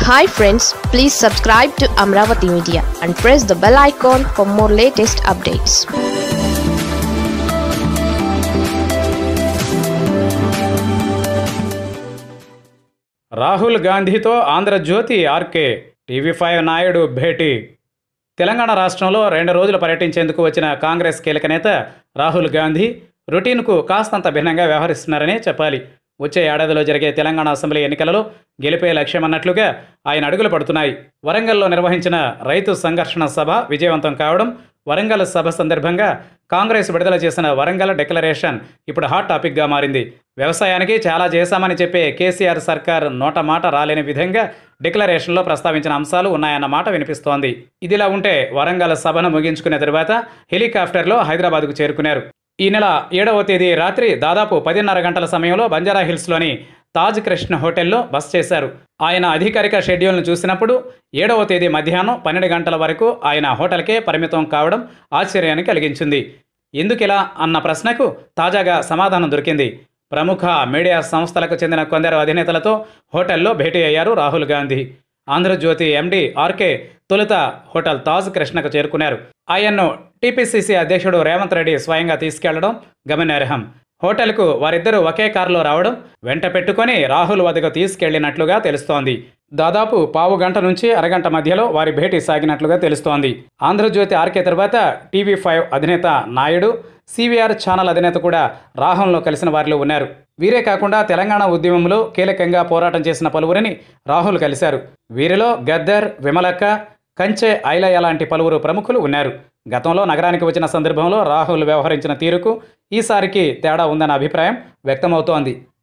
hi friends please subscribe to Amaravati media and press the bell icon for more latest updates Rahul గాంధీతో Andhrajyothi RK TV five Naidu భేటీ తెలంగాణ రాష్ట్రంలో రెండు రోజులు పర్యటించేందుకు వచ్చిన కాంగ్రెస్ కీలక నేత రాహుల్ గాంధీ రొటీన్కు కాస్తంత భిన్నంగా వ్యవహరిస్తున్నారనే చెప్పాలి వచ్చే ఏడాదిలో జరిగే తెలంగాణ అసెంబ్లీ ఎన్నికలలో గెలిపే లక్ష్యమన్నట్లుగా ఆయన అడుగులు పడుతున్నాయి వరంగల్లో నిర్వహించిన రైతు సంఘర్షణ సభ విజయవంతం కావడం వరంగల్ సభ సందర్భంగా కాంగ్రెస్ విడుదల చేసిన వరంగల్ డిక్లరేషన్ ఇప్పుడు హాట్ టాపిక్గా మారింది వ్యవసాయానికి చాలా చేశామని చెప్పే కేసీఆర్ సర్కార్ నోట మాట రాలేని విధంగా డిక్లరేషన్లో ప్రస్తావించిన అంశాలు ఉన్నాయన్న మాట వినిపిస్తోంది ఇదిలా ఉంటే వరంగల్ సభను ముగించుకున్న తరువాత హెలికాప్టర్లో హైదరాబాద్కు చేరుకున్నారు ఈ నెల ఏడవ తేదీ రాత్రి దాదాపు పదిన్నర గంటల సమయంలో బంజారా హిల్స్లోని తాజ్ కృష్ణ హోటల్లో బస చేశారు ఆయన అధికారిక షెడ్యూల్ను చూసినప్పుడు ఏడవ తేదీ మధ్యాహ్నం పన్నెండు గంటల వరకు ఆయన హోటల్కే పరిమితం కావడం ఆశ్చర్యాన్ని కలిగించింది ఎందుకిలా అన్న ప్రశ్నకు తాజాగా సమాధానం దొరికింది ప్రముఖ మీడియా సంస్థలకు చెందిన కొందరు అధినేతలతో హోటల్లో భేటీ అయ్యారు రాహుల్ గాంధీ ఆంధ్రజ్యోతి ఎండి ఆర్కే తొలుత హోటల్ తాజ్ కృష్ణకు చేరుకున్నారు ఆయన్ను టీపీసీసీ అధ్యక్షుడు రేవంత్ రెడ్డి స్వయంగా తీసుకెళ్లడం గమనార్హం హోటల్కు వారిద్దరూ ఒకే కారులో రావడం వెంట పెట్టుకొని రాహుల్ వద్దకు తీసుకెళ్లినట్లుగా తెలుస్తోంది దాదాపు పావు గంట నుంచి అరగంట మధ్యలో వారి భేటీ సాగినట్లుగా తెలుస్తోంది ఆంధ్రజ్యోతి ఆర్కే తర్వాత టీవీ ఫైవ్ అధినేత నాయుడు సివిఆర్ ఛానల్ అధినేత కూడా రాహుల్ను కలిసిన వారిలో ఉన్నారు వీరే కాకుండా తెలంగాణ ఉద్యమంలో కీలకంగా పోరాటం చేసిన పలువురిని రాహుల్ కలిశారు వీరిలో గద్దర్ విమలక్క కంచె ఐలయ్య లాంటి పలువురు ప్రముఖులు ఉన్నారు గతంలో నగరానికి వచ్చిన సందర్భంలో రాహుల్ వ్యవహరించిన తీరుకు ఈసారికి తేడా ఉందన్న అభిప్రాయం వ్యక్తమవుతోంది